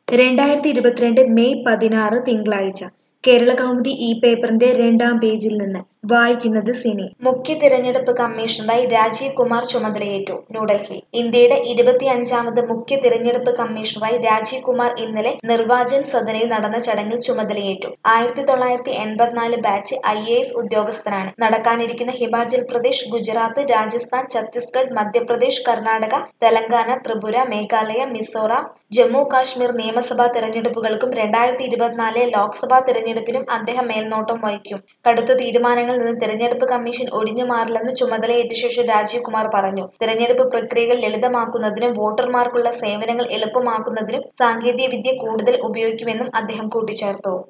രണ്ടായിരത്തി ഇരുപത്തിരണ്ട് മെയ് പതിനാറ് തിങ്കളാഴ്ച കേരളകൗമുദി ഈ പേപ്പറിന്റെ രണ്ടാം പേജിൽ നിന്ന് വായിക്കുന്നത് സിനി മുഖ്യ തിരഞ്ഞെടുപ്പ് കമ്മീഷണറായി രാജീവ് കുമാർ ചുമതലയേറ്റു ന്യൂഡൽഹി ഇന്ത്യയുടെ ഇരുപത്തിയഞ്ചാമത് മുഖ്യ തിരഞ്ഞെടുപ്പ് കമ്മീഷണറായി രാജീവ് കുമാർ ഇന്നലെ നിർവാചൻ സദനിൽ നടന്ന ചടങ്ങിൽ ചുമതലയേറ്റു ആയിരത്തി തൊള്ളായിരത്തി എൺപത്തിനാല് ബാച്ച് ഐ എ എസ് ഉദ്യോഗസ്ഥനാണ് നടക്കാനിരിക്കുന്ന ഹിമാചൽ പ്രദേശ് ഗുജറാത്ത് രാജസ്ഥാൻ ഛത്തീസ്ഗഡ് മധ്യപ്രദേശ് കർണാടക തെലങ്കാന ത്രിപുര മേഘാലയ മിസോറാം ജമ്മു കാശ്മീർ നിയമസഭാ തെരഞ്ഞെടുപ്പുകൾക്കും രണ്ടായിരത്തി ഇരുപത്തിനാലിലെ ലോക്സഭാ തെരഞ്ഞെടുപ്പിനും അദ്ദേഹം മേൽനോട്ടം വഹിക്കും കടുത്ത തീരുമാനങ്ങളിൽ നിന്ന് തെരഞ്ഞെടുപ്പ് കമ്മീഷൻ ഒഴിഞ്ഞു മാറില്ലെന്ന് ചുമതലയേറ്റ ശേഷം രാജീവ് കുമാർ പറഞ്ഞു തെരഞ്ഞെടുപ്പ് പ്രക്രിയകൾ ലളിതമാക്കുന്നതിനും വോട്ടർമാർക്കുള്ള സേവനങ്ങൾ എളുപ്പമാക്കുന്നതിനും സാങ്കേതിക വിദ്യ കൂടുതൽ ഉപയോഗിക്കുമെന്നും അദ്ദേഹം കൂട്ടിച്ചേർത്തു